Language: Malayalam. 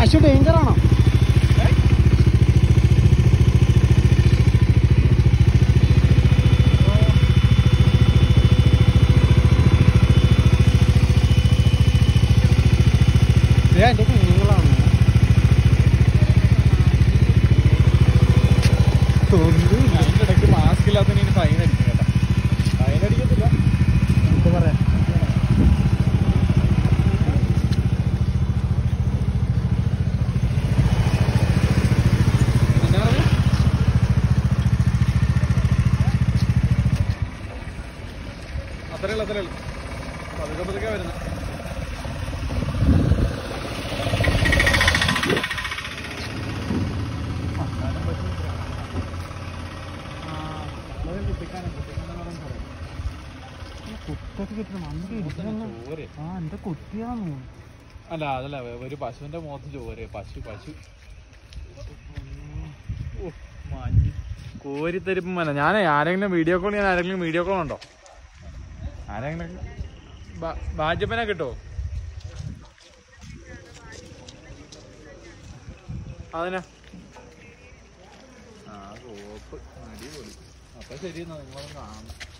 പശു ഡേഞ്ചർ ആണോ ദേ, അതിന്റെ കുഞ്ഞുങ്ങളാണ് തൊണ്ടു അതിന്റെ ഇടയ്ക്ക് മാസ്ക് ഇല്ലാത്തതിന് ഫൈൻ അടിക്കും കേട്ടോ ഫൈൻ അടിക്കത്തില്ല എന്താ പറയാ എന്നാ പറഞ്ഞേ? അത്രേ ഉള്ളൂ അത്രേ ഉള്ളൂ പതുക്കെ പതുക്കെ വരുന്നത് കുത്തൊക്കെ കിട്ടണം അന്ന് ഇരിക്കണം ചോര് ആ എന്റെ കുത്തിയാന്ന് അല്ല അതല്ല ഒരു പശുവിന്റെ മുഖത്ത് ചോര് പശു പശു ഓ, മഞ്ഞ് കോരിത്തരിപ്പം മന ഞാൻ ആരെങ്കിലും വീഡിയോ കോൾ ചെയ്യാൻ ആരെങ്കിലും വീഡിയോ കോൾ ഉണ്ടോ ആരെങ്കിലും ബാജപ്പനെ കിട്ടോ അതിനാ ആ കോപ്പ് അടിപൊളി അപ്പൊ ശരി എന്നാ നിങ്ങളൊന്ന് കാണണം